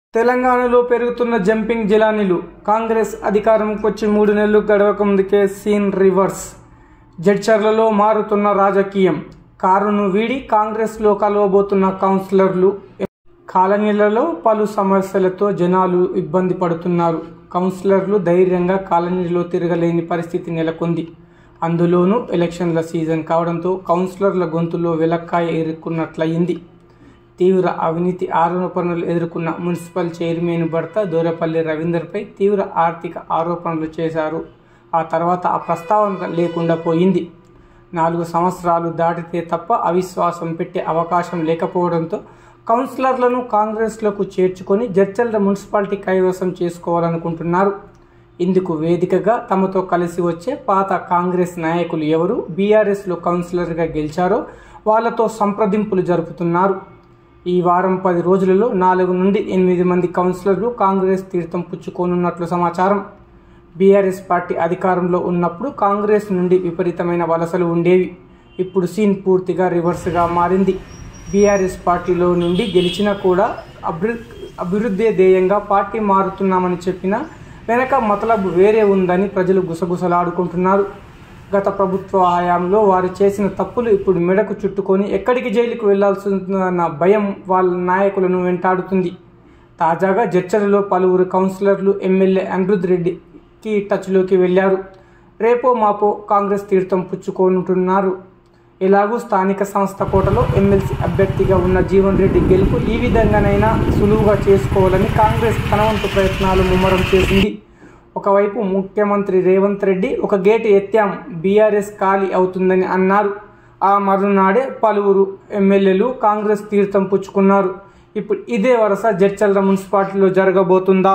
తెలంగాణలో పెరుగుతున్న జంపింగ్ జిలానీలు కాంగ్రెస్ అధికారంకి వచ్చి మూడు నెలలు గడవక ముందుకే సీన్ రివర్స్ జడ్చర్లలో మారుతున్న రాజకీయం కారును వీడి కాంగ్రెస్లో కలవబోతున్న కౌన్సిలర్లు కాలనీలలో పలు సమస్యలతో జనాలు ఇబ్బంది పడుతున్నారు కౌన్సిలర్లు ధైర్యంగా కాలనీలో తిరగలేని పరిస్థితి నెలకొంది అందులోనూ ఎలక్షన్ల సీజన్ కావడంతో కౌన్సిలర్ల గొంతులో వెలక్కాయ ఇరుక్కున్నట్లయింది తీవ్ర అవినీతి ఆరోపణలు ఎదుర్కొన్న మున్సిపల్ చైర్మన్ భర్త దూరపల్లి రవీందర్పై తీవ్ర ఆర్థిక ఆరోపణలు చేశారు ఆ తర్వాత ఆ ప్రస్తావన లేకుండా పోయింది నాలుగు సంవత్సరాలు దాటితే తప్ప అవిశ్వాసం పెట్టే అవకాశం లేకపోవడంతో కౌన్సిలర్లను కాంగ్రెస్లోకి చేర్చుకొని జడ్చర్ల మున్సిపాలిటీ కైవసం చేసుకోవాలనుకుంటున్నారు ఇందుకు వేదికగా తమతో కలిసి వచ్చే పాత కాంగ్రెస్ నాయకులు ఎవరు బీఆర్ఎస్లో కౌన్సిలర్గా గెలిచారో వాళ్ళతో సంప్రదింపులు జరుపుతున్నారు ఈ వారం పది రోజులలో నాలుగు నుండి ఎనిమిది మంది కౌన్సిలర్లు కాంగ్రెస్ తీర్థం పుచ్చుకోనున్నట్లు సమాచారం బీఆర్ఎస్ పార్టీ అధికారంలో ఉన్నప్పుడు కాంగ్రెస్ నుండి విపరీతమైన వలసలు ఉండేవి ఇప్పుడు సీన్ పూర్తిగా రివర్స్గా మారింది బీఆర్ఎస్ పార్టీలో నుండి గెలిచినా కూడా అభి అభివృద్ధి ధ్యేయంగా పార్టీ మారుతున్నామని చెప్పినా వెనక మతలబు వేరే ఉందని ప్రజలు గుసగుసలాడుకుంటున్నారు గత ప్రభుత్వ హయాంలో వారు చేసిన తప్పులు ఇప్పుడు మెడకు చుట్టుకొని ఎక్కడికి జైలుకు వెళ్లాల్సిన భయం వాళ్ళ నాయకులను వెంటాడుతుంది తాజాగా జడ్చర్లలో పలువురు కౌన్సిలర్లు ఎమ్మెల్యే అనిరుద్ రెడ్డికి టచ్లోకి వెళ్లారు రేపో మాపో కాంగ్రెస్ తీర్థం పుచ్చుకుంటున్నారు ఎలాగూ స్థానిక సంస్థ కోటలో ఎమ్మెల్సీ అభ్యర్థిగా ఉన్న జీవన్ రెడ్డి గెలుపు ఈ విధంగానైనా సులువుగా చేసుకోవాలని కాంగ్రెస్ తనవంతు ప్రయత్నాలు ముమ్మరం చేసింది ఒకవైపు ముఖ్యమంత్రి రేవంత్ రెడ్డి ఒక గేటు ఎత్తాం బీఆర్ఎస్ ఖాళీ అవుతుందని అన్నారు ఆ మరునాడే పలువురు ఎమ్మెల్యేలు కాంగ్రెస్ తీర్థం పుచ్చుకున్నారు ఇప్పుడు ఇదే వరుస జడ్చర్ల మున్సిపాలిటీలో జరగబోతుందా